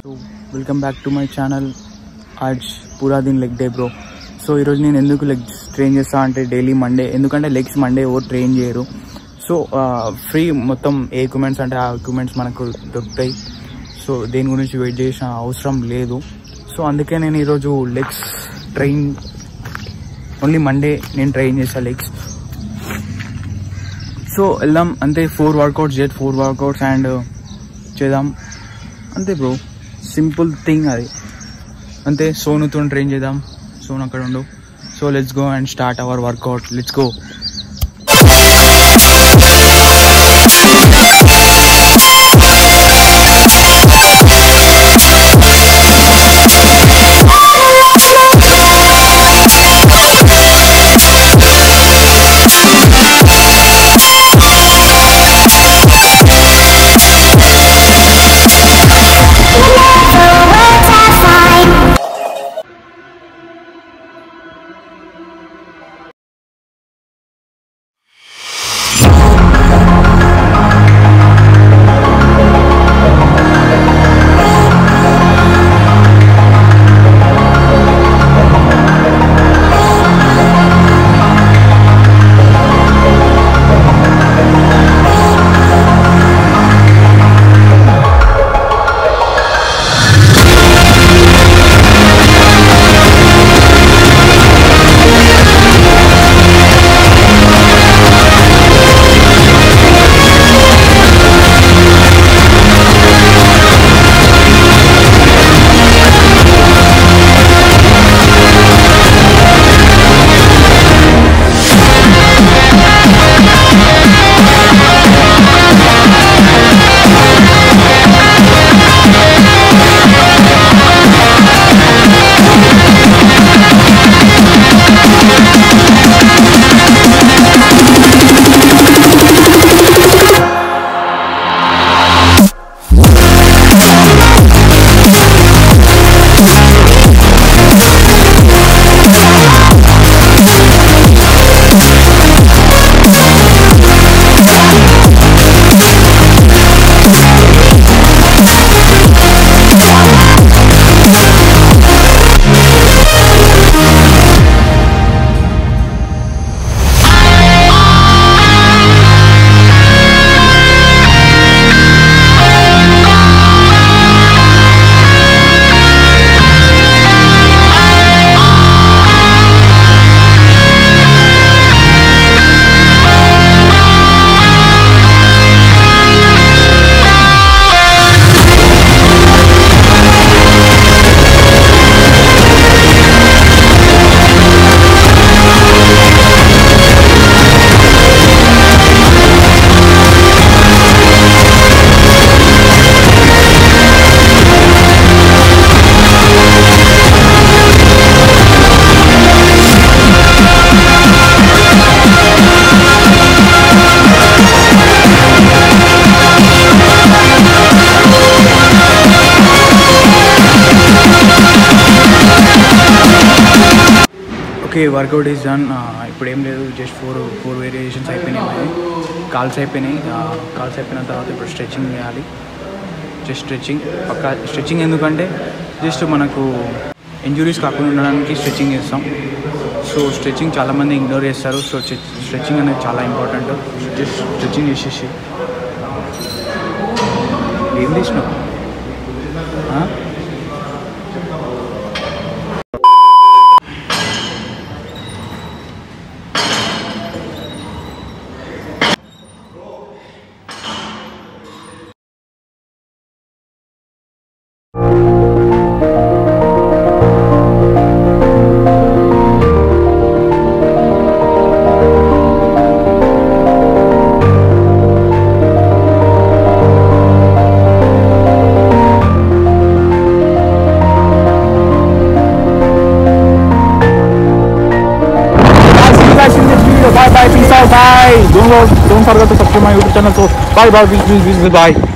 Welcome back to my channel ఆజ్ పూరా దిన్ లెగ్ డే బ్రో సో ఈరోజు నేను ఎందుకు లెగ్స్ ట్రైన్ చేస్తా అంటే డైలీ మండే ఎందుకంటే లెగ్స్ మండే ఎవరు ట్రైన్ చేయరు సో ఫ్రీ మొత్తం ఏ ఎక్విప్మెంట్స్ అంటే ఆ ఎక్విప్మెంట్స్ మనకు దొరుకుతాయి సో దేని గురించి వెయిట్ చేసిన అవసరం లేదు సో అందుకే నేను ఈరోజు లెగ్స్ ట్రైన్ ఓన్లీ మండే నేను ట్రైన్ చేసా లెగ్స్ సో వెళ్దాం అంతే ఫోర్ వర్కౌట్స్ చేసి ఫోర్ వర్కౌట్స్ అండ్ చేద్దాం అంతే బ్రో సింపుల్ థింగ్ అది అంతే సోనుతో ట్రైన్ చేద్దాం సోను అక్కడ ఉండు so let's go and start our workout let's go okay workout is done ఇప్పుడు ఏం లేదు జస్ట్ ఫోర్ ఫోర్ వేరియేషన్స్ అయిపోయినాయి మరి కాల్స్ అయిపోయినాయి కాల్స్ అయిపోయిన తర్వాత ఇప్పుడు స్ట్రెచ్చింగ్ చేయాలి జస్ట్ స్ట్రెచ్చింగ్ పక్క స్ట్రెచ్చింగ్ ఎందుకంటే జస్ట్ మనకు ఇంజురీస్ కాకుండా ఉండడానికి స్ట్రెచ్చింగ్ చేస్తాం సో స్ట్రెచ్చింగ్ చాలామంది ఇగ్నోర్ చేస్తారు సో స్ట్రెచ్చింగ్ అనేది చాలా ఇంపార్టెంట్ జస్ట్ స్ట్రెచ్చింగ్ చేసేసి ఏం చేసినావు ఆ? guys, see you guys in this video. Bye bye. Peace out. Bye. Don't go, don't forget to subscribe my YouTube channel. So bye bye. Peace, peace, peace. Bye.